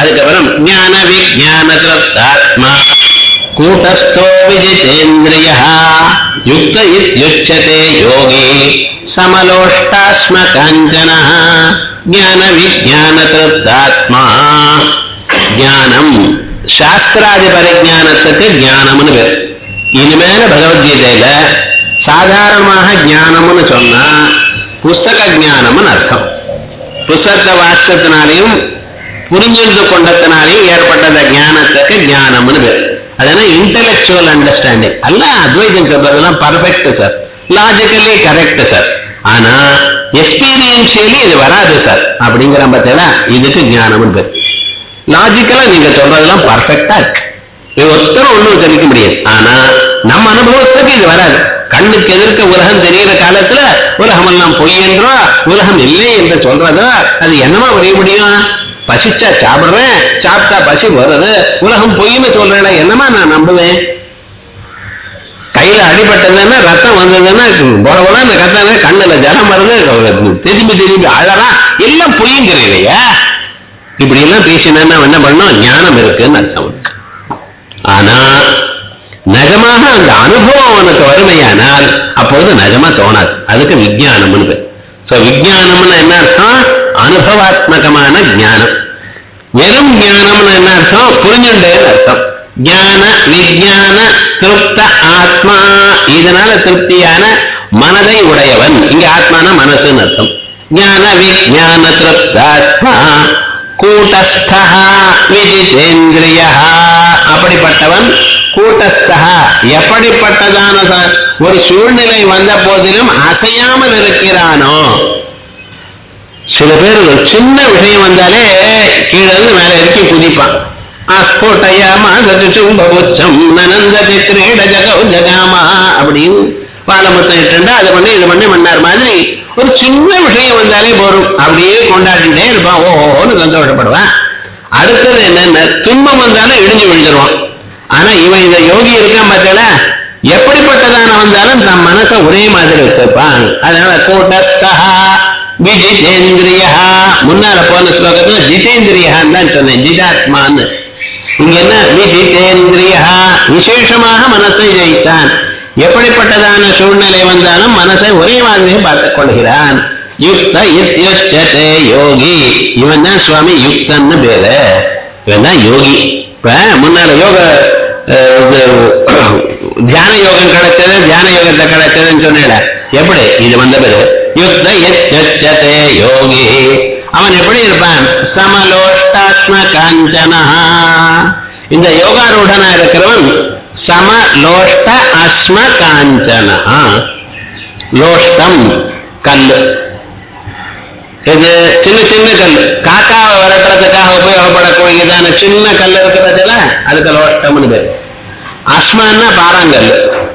அதுக்கப்புறம் ஞான விஜான திருப்தாத்மா கூட்டஸ்தோ விஜிதேந்திரிய யுக்த இத்யுச்சதே யோகி சமலோஷ்டாஸ்ம காஞ்சன ஞான விஜான திருப்தாத்மா ஞானம் சாஸ்திராதி பரிஜானத்துக்கு ஞானம்னு பேர் இனிமேல பகவத்கீதையில சாதாரணமாக ஞானம்னு சொன்னா புஸ்தக ஞானம்னு அர்த்தம் புஸ்தக வாசித்தத்தினாலையும் புரிஞ்சிருந்து கொண்டத்தினாலையும் ஏற்பட்டத ஞானத்துக்கு ஞானம்னு பேர் அதனால இன்டெலெக்சுவல் அண்டர்ஸ்டாண்டிங் அல்ல அத்வைதம் சொல்றதெல்லாம் perfect sir logically correct sir ஆனா எக்ஸ்பீரியன்ஷியலி இது வராது சார் அப்படிங்கிற பார்த்தீங்களா இதுக்கு ஞானம்னு பேர் லாஜிக்கலா நீங்க சொல்றதெல்லாம் பர்ஃபெக்டா இருக்கு இது ஒருத்தரும் ஒண்ணும் தெரிவிக்க முடியாது ஆனா நம்ம அனுபவத்துக்கு இது வராது கண்ணுக்கு எதிர்க்க உலகம் தெரிகிற காலத்துல உலகம் எல்லாம் பொய் என்றோ உலகம் இல்லை என்று சொல்றதோ அது என்னமா புரிய முடியும் பசிச்சா சாப்பிடுறேன் சாப்பிட்டா பசி வருது உலகம் பொய்ன்னு சொல்றேன் என்னமா நான் நம்புவேன் கையில அடிபட்டதுன்னா ரத்தம் வந்ததுன்னா போல போல அந்த கத்தான கண்ணுல ஜலம் வருது திரும்பி திரும்பி அழறான் எல்லாம் பொய்ங்கிறேன் இல்லையா இப்படி எல்லாம் பேசினா என்ன பண்ணோம் ஞானம் இருக்குன்னு அர்த்தம் இருக்கு ஆனா நிஜமாக அந்த அனுபவம் அவனுக்கு வறுமையானால் அப்பொழுது நிஜமா தோணாது அதுக்கு விஜயானம்னு பேர் சோ விஜயானம்னு என்ன அர்த்தம் அனுபவாத்மகமான ஞானம் வெறும் ஞானம்னு என்ன அர்த்தம் புரிஞ்சுண்டேன்னு அர்த்தம் ஞான விஜயான திருப்த ஆத்மா இதனால திருப்தியான மனதை உடையவன் இங்க ஆத்மான மனசுன்னு அர்த்தம் ஞான விஜயான திருப்தாத்மா கூட்டஸ்தா விஜிதேந்திரிய அப்படிப்பட்டவன் கூட்டஸ்தா எப்படிப்பட்டதான ச- ஒரு சூழ்நிலை வந்த போதிலும் அசையாமல் இருக்கிறானோ சில பேர் ஒரு சின்ன விஷயம் வந்தாலே கீழே இருந்து மேல இறக்கி குதிப்பான் ஆஸ்போட்டயாமா சதுச்சும்பபுச்சம் நனந்ததி கிரீட ஜகௌ ஜகாமா அப்படின்னு பாலமுத்தம் இட்டுண்டா அது பண்ணி இது பண்ணி மன்னார் மாதிரி ஒரு சின்ன விஷயம் வந்தாலே போரும் அப்படியே கொண்டாடிட்டே இருப்பான் ஓஹோன்னு சந்தோஷப்படுவான் அடுத்தது என்னென்ன துன்பம் வந்தாலும் இடிஞ்சு விழுந்துருவான் ஆனா இவன் இந்த யோகி இருக்கான் பார்த்தல எப்படிப்பட்டதான வந்தாலும் தன் மனசை ஒரே மாதிரி வச்சிருப்பான் அதனால கூட்டஸ்தா விஜிதேந்திரியா முன்னால போன ஸ்லோகத்துல ஜிதேந்திரியான்னு தான் சொன்னேன் ஜிதாத்மான்னு இங்க என்ன விஜிதேந்திரியா விசேஷமாக மனசை ஜெயித்தான் எப்படிப்பட்டதான சூழ்நிலை வந்தாலும் மனசை ஒரே மாதிரியே பார்த்துக் கொள்கிறான் யுக்த இத்யுச்சதே யோகி இவன் தான் சுவாமி யுக்தன்னு பேரு இவன் தான் யோகி இப்ப முன்னால யோக அஹ், இது, தியான யோகம் கிடைச்சது தியான யோகத்தை கிடைச்சதுன்னு சொன்னேன் எப்படி இது வந்த பேரு யுக்த இத்யுச்சதே யோகி அவன் எப்படி இருப்பான் சமலோஷ்டாத்ம காஞ்சனா இந்த யோகாரூடனா இருக்கிறவன் சமலோஷ்ட அஸ்ம காஞ்சனா லோஷ்டம் கல்லு இது சின்ன சின்ன கல் காக்காவை விரட்டுறதுக்காக உபயோகப்படக்கூடியதான சின்ன கல் இருக்கிறதுல அதுக்கு லோஷ்டம்னு பேரு அஸ்மான்னா பாறாங்கல்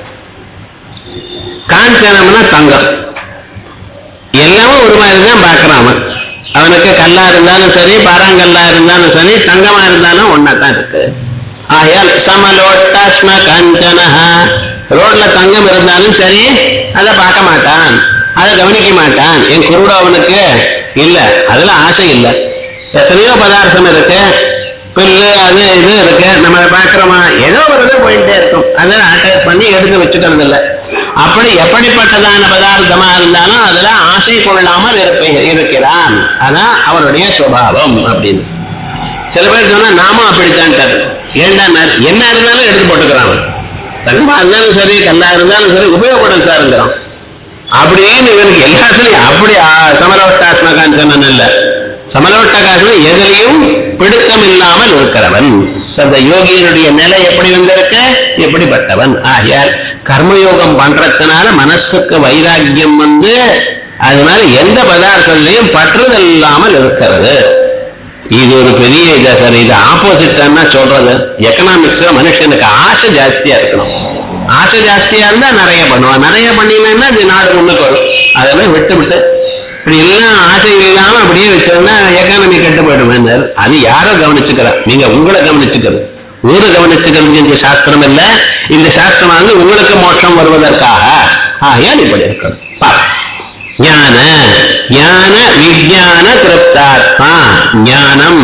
காஞ்சனம்னா தங்கம் எல்லாமே ஒரு மாதிரி தான் பார்க்கறான் அவன் அவனுக்கு கல்லா இருந்தாலும் சரி பாறாங்கல்லா இருந்தாலும் சரி தங்கமா இருந்தாலும் ஒன்னா தான் இருக்கு ஆகையால் சமலோட்டாஸ்ம காஞ்சனஹா ரோட்ல தங்கம் இருந்தாலும் சரி அதை பார்க்க மாட்டான் அதை கவனிக்க மாட்டான் என் குருடு அவனுக்கு இல்ல அதுல ஆசை இல்ல எத்தனையோ பதார்த்தம் இருக்கு புல்லு அது இது இருக்கு நம்ம பார்க்கிறோமா ஏதோ ஒரு இது போயிட்டே இருக்கும் அதை அட்டாச் பண்ணி எடுத்து வச்சுக்கிறது இல்ல அப்படி எப்படிப்பட்டதான பதார்த்தமா இருந்தாலும் அதுல ஆசை கொள்ளாமல் இருப்ப- இருக்கிறான் அதான் அவருடைய சுபாவம் அப்படின்னு சில பேர் சொன்னா நாமும் அப்படித்தான் ஏண்டா என்ன இருந்தாலும் எடுத்து போட்டுக்கிறான் அவன். தங்கமா இருந்தாலும் சரி கல்லா இருந்தாலும் சரி உபயோகப்படும் சாருங்கிறான் அப்படின்னு இவனுக்கு எல்லாத்துலயும் அப்படி சமலவட்டாத்மகான்னு சொன்ன இல்ல சமலவட்டகாசம் எதிலையும் பிடித்தம் இல்லாமல் இருக்கிறவன் அந்த யோகியனுடைய நிலை எப்படி வந்திருக்க எப்படிப்பட்டவன் ஆகையால் கர்மயோகம் பண்றதுனால மனசுக்கு வைராக்கியம் வந்து அதனால எந்த பதார்த்தத்திலையும் பற்றுதல் இல்லாமல் இருக்கிறது இது ஒரு பெரிய இதா சார் இது ஆப்போசிட் சொல்றது எக்கனாமிக்ஸ்ல மனுஷனுக்கு ஆசை ஜாஸ்தியா இருக்கணும் ஆசை ஜாஸ்தியா இருந்தா நிறைய பண்ணுவான் நிறைய பண்ணினா அது நாடு முன்னுக்கு வரும் அதெல்லாம் விட்டு விட்டு இப்படி எல்லாம் ஆசை இல்லாம அப்படியே வச்சிருந்தா எக்கானமி கெட்டு போயிடுமே அது யாரோ கவனிச்சுக்கிறா நீங்க உங்களை கவனிச்சுக்கிறது ஊரை கவனிச்சுக்கிறது இந்த சாஸ்திரம் இல்ல இந்த சாஸ்திரம் வந்து உங்களுக்கு மோட்சம் வருவதற்காக ஆகையால் இப்படி இருக்கணும் பாரு. ஞான ஞான விஜயான திருப்தாத்மா ஞானம்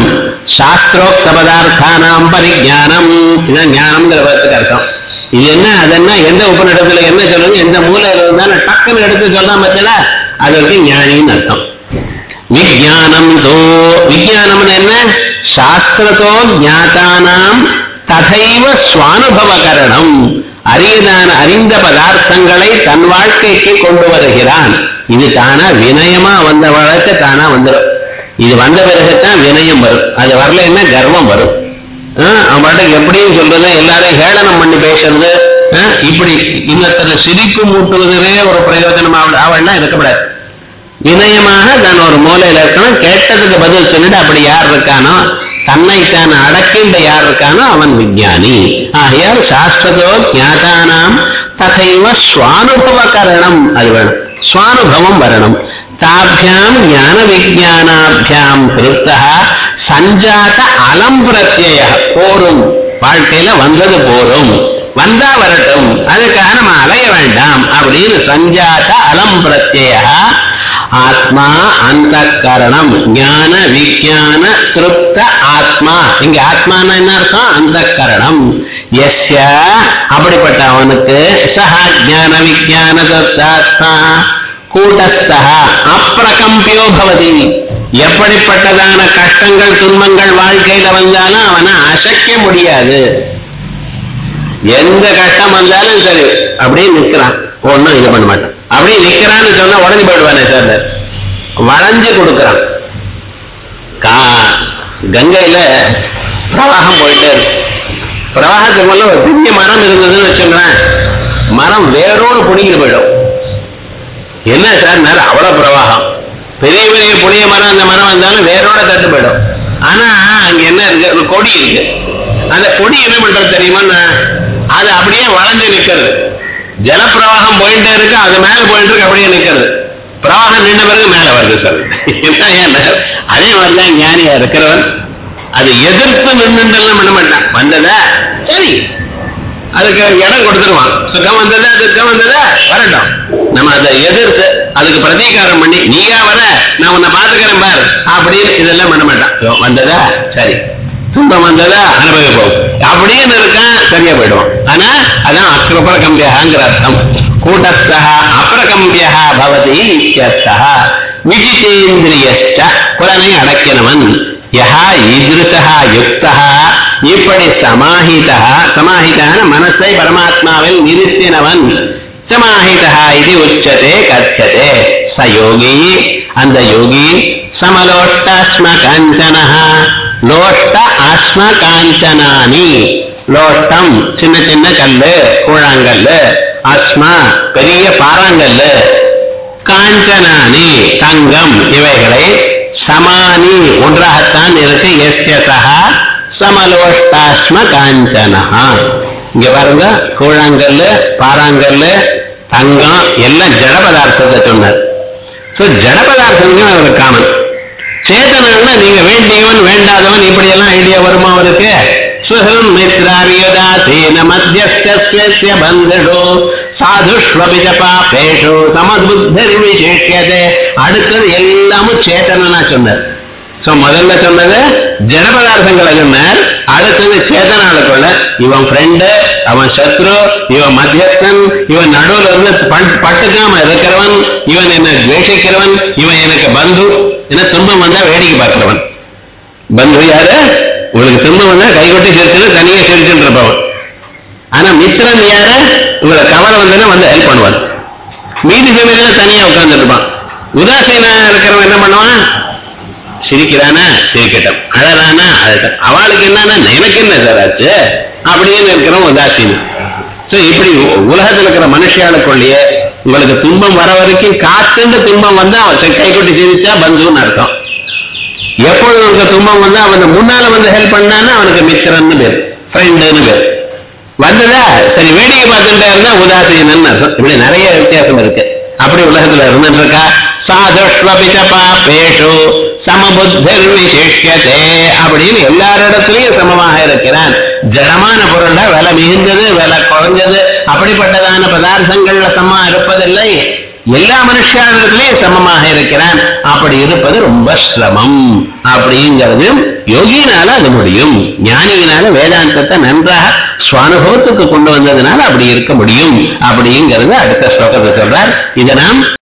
சாஸ்திரோக்த பதார்த்தானாம் பரிஜானம் இதுதான் ஞானம்ங்கிற பதத்துக்கு அர்த்தம் இது என்ன அது என்ன எந்த உபநிடத்துல என்ன சொல்லுங்க எந்த மூலையில இருந்தாலும் டக்குன்னு எடுத்து சொல்லாம பத்தில அதற்கு ஞானின்னு அர்த்தம் விஜயானம் தோ விஜயானம்னு என்ன சாஸ்திரத்தோ ஞாதானாம் ததைவ சுவானுபவகரணம் அறியதான அறிந்த பதார்த்தங்களை தன் வாழ்க்கைக்கு கொண்டு வருகிறான் இது தானா வினயமா வந்த வழக்கு தானா வந்துடும் இது வந்த பிறகுதான் வினயம் வரும் அது வரலைன்னா கர்வம் வரும் ஆஹ் அவன் பாட்டுக்கு எப்படியும் சொல்றது எல்லாரையும் ஹேளனம் பண்ணி பேசுறது ஆஹ் இப்படி இன்னொருத்தர சிரிப்பு மூட்டுவதே ஒரு பிரயோஜனம் அவள் அவள்லாம் இருக்கப்படாது வினயமாக தான் ஒரு மூலையில இருக்கணும் கேட்டதுக்கு பதில் சொல்லிட்டு அப்படி யார் இருக்கானோ தன்னை தான் அடக்கின்ற யார் இருக்கானோ அவன் விஞ்ஞானி ஆகையால் சாஸ்திரதோ ஞாதானாம் ததைவ சுவானுபவ கரணம் அது வேணும் சுவானுபவம் வரணும் தாபியாம் ஞான விஜயானாபியாம் கிருத்தா சஞ்சாத அலம் பிரத்யய போரும் வாழ்க்கையில வந்தது போரும் வந்தா வரட்டும் அதுக்காக நம்ம அலைய வேண்டாம் அப்படின்னு சஞ்சாத அலம் பிரத்யய ஆத்மா அந்த கரணம் ஞான விஜயான திருப்த ஆத்மா இங்க ஆத்மானா என்ன அர்த்தம் அந்த கரணம் எஸ்ய அப்படிப்பட்ட அவனுக்கு சஹா ஞான விஜயான திருப்தாத்மா கூட்டஸ்தா அப்பிரகம்பியோ பவதி எப்படிப்பட்டதான கஷ்டங்கள் துன்பங்கள் வாழ்க்கையில வந்தாலும் அவனை அசைக்க முடியாது எந்த கஷ்டம் வந்தாலும் சரி அப்படியே நிக்கிறான் ஒன்னும் இது பண்ண மாட்டான் அப்படியே நிக்கிறான்னு சொன்னா உடனே போயிடுவானே சார் வளைஞ்சு கொடுக்கறான் கா கங்கையில பிரவாகம் போயிட்டே இருக்கு பிரவாகத்துக்கு மேல ஒரு பெரிய மரம் இருந்ததுன்னு வச்சுங்களேன் மரம் வேரோடு பிடிங்கிட்டு போயிடும் என்ன சார் நேரம் அவ்வளவு பிரவாகம் பெரிய பெரிய புளிய மரம் அந்த மரம் வந்தாலும் வேரோட தட்டு போயிடும் ஆனா அங்க என்ன இருக்கு ஒரு கொடி இருக்கு அந்த கொடி என்ன பண்றது தெரியுமா அது அப்படியே வளைஞ்சு நிக்கிறது ஜலப்பிரவாகம் போயிட்டே இருக்கு அது மேல போயிட்டு இருக்கு அப்படியே நிக்கிறது பிரவாகம் நின்ன பிறகு மேல வருது சார் என்ன ஏன் அதே மாதிரிதான் ஞானியா இருக்கிறவன் அது எதிர்த்து நின்றுலாம் பண்ண மாட்டான் வந்ததா சரி அதுக்கு இடம் கொடுத்துருவான் சுகம் வந்ததா துக்கம் வந்ததா வரட்டும் நம்ம அதை எதிர்த்து அதுக்கு பிரதீகாரம் பண்ணி நீயா வர நான் உன்னை பாத்துக்கிறேன் பார் அப்படின்னு இதெல்லாம் பண்ண மாட்டான் இதோ வந்ததா சரி துன்பம் வந்ததா அனுபவிப்போம் அப்படின்னு இருக்கான் சரியா போயிடுவோம் ஆனா அதான் அக்ரபரகம்பியகாங்கிற அர்த்தம் கூட்டஸ்தா அப்ரகம்பியா பவதி இத்தியர்த்தா விஜிதேந்திரியஸ்ட புலனை அடக்கினவன் யஹா ஈதிருஷா யுக்தா இப்படி சமாஹிதா சமாஹிதான மனசை பரமாத்மாவில் நிறுத்தினவன் சமாஹிதா இது உச்சதே கச்சதே ச யோகி அந்த யோகி சமலோஷ்டாஸ்ம காஞ்சன லோஷ்ட ஆஸ்ம காஞ்சனானி லோஷ்டம் சின்ன சின்ன கல்லு கூழாங்கல்லு அஸ்மா பெரிய பாறாங்கல்லு காஞ்சனானி தங்கம் இவைகளை சமானி ஒன்றாகத்தான் இருக்கு எஸ்யசா சமலோஷ்டாஸ்ம காஞ்சனஹா இங்க பாருங்க கூழாங்கல்லு பாறாங்கல்லு தங்கம் எல்லாம் ஜட பதார்த்தத்தை சொன்னார் ஸோ ஜட பதார்த்தங்கள் அவருக்கு காமன் சேதனா நீங்க வேண்டியவன் வேண்டாதவன் இப்படி எல்லாம் ஐடியா வருமா அவருக்கு சுஹம் மித்ராரியதாசீன மத்தியஸ்திய பந்தடோ சாதுஷ்வபி பாபேஷு சமதுத்தர் விசேஷியதே அடுத்தது எல்லாமும் சேத்தனா சொன்னார் சோ முதல்ல சொன்னது ஜட பதார்த்தங்களை சொன்னார் அடுத்தது சேதனாளுக்குள்ள இவன் ஃப்ரெண்டு அவன் சத்ரு இவன் மத்தியஸ்தன் இவன் நடுவுல இருந்து பட்- பட்டுக்காம இருக்கிறவன் இவன் என்ன துவேஷிக்கிறவன் இவன் எனக்கு பந்து என்ன துன்பம் வந்தா வேடிக்கை பார்க்கிறவன் பந்து யாரு உங்களுக்கு துன்பம் வந்தா கைகொட்டி சிரிச்சு தனியே சிரிச்சுட்டு இருப்பவன் ஆனா மித்திரன் யாரு உங்களை கவலை வந்ததுன்னா வந்து ஹெல்ப் பண்ணுவான் மீதி சமயத்துல தனியா உட்கார்ந்துட்டு இருப்பான் உதாசீனா இருக்கிறவன் என்ன பண்ணுவான் சிரிக்கிறானா சிரிக்கட்டும் அழறானா அழட்டும் அவளுக்கு என்னன்னா எனக்கு என்ன சார் ஆச்சு அப்படின்னு இருக்கிறவன் உதாசீனம் சோ இப்படி உ- உலகத்துல இருக்கிற மனுஷியாளுக்குள்ளேயே உங்களுக்கு துன்பம் வர வரைக்கும் காத்துண்டு துன்பம் வந்தா அவன் செ- கைகொட்டி சிரிச்சா பந்துன்னு அர்த்தம் எப்பொழுது உனக்கு துன்பம் வந்தா அவன் முன்னால வந்து ஹெல்ப் பண்ணான்னா அவனுக்கு மித்திரன்னு பேர் ஃப்ரெண்டுன்னு பேர் வந்ததா சரி வேடிக்கை பார்த்துட்டே இருந்தா உதாசீனன்னு அர்த்தம் இப்படி நிறைய வித்தியாசம் இருக்கு அப்படி உலகத்துல இருந்துட்டு இருக்கா சாதுஷ்வபிச்ச பாப்பேஷு சமபுத்தர் விசேஷியதே அப்படின்னு எல்லாரிடத்திலையும் சமமாக இருக்கிறான் ஜடமான பொருள்ல விலை மிகுந்தது விலை குறைஞ்சது அப்படிப்பட்டதான பதார்த்தங்கள்ல சமமா இருப்பதில்லை எல்லா மனுஷாளர்களையும் சமமாக இருக்கிறான் அப்படி இருப்பது ரொம்ப சிரமம் அப்படிங்கிறது யோகியினால அது முடியும் ஞானியினால வேதாந்தத்தை நன்றாக சுவானுபவத்துக்கு கொண்டு வந்ததுனால அப்படி இருக்க முடியும் அப்படிங்கிறது அடுத்த ஸ்லோகத்தை சொல்றார் இதை நாம்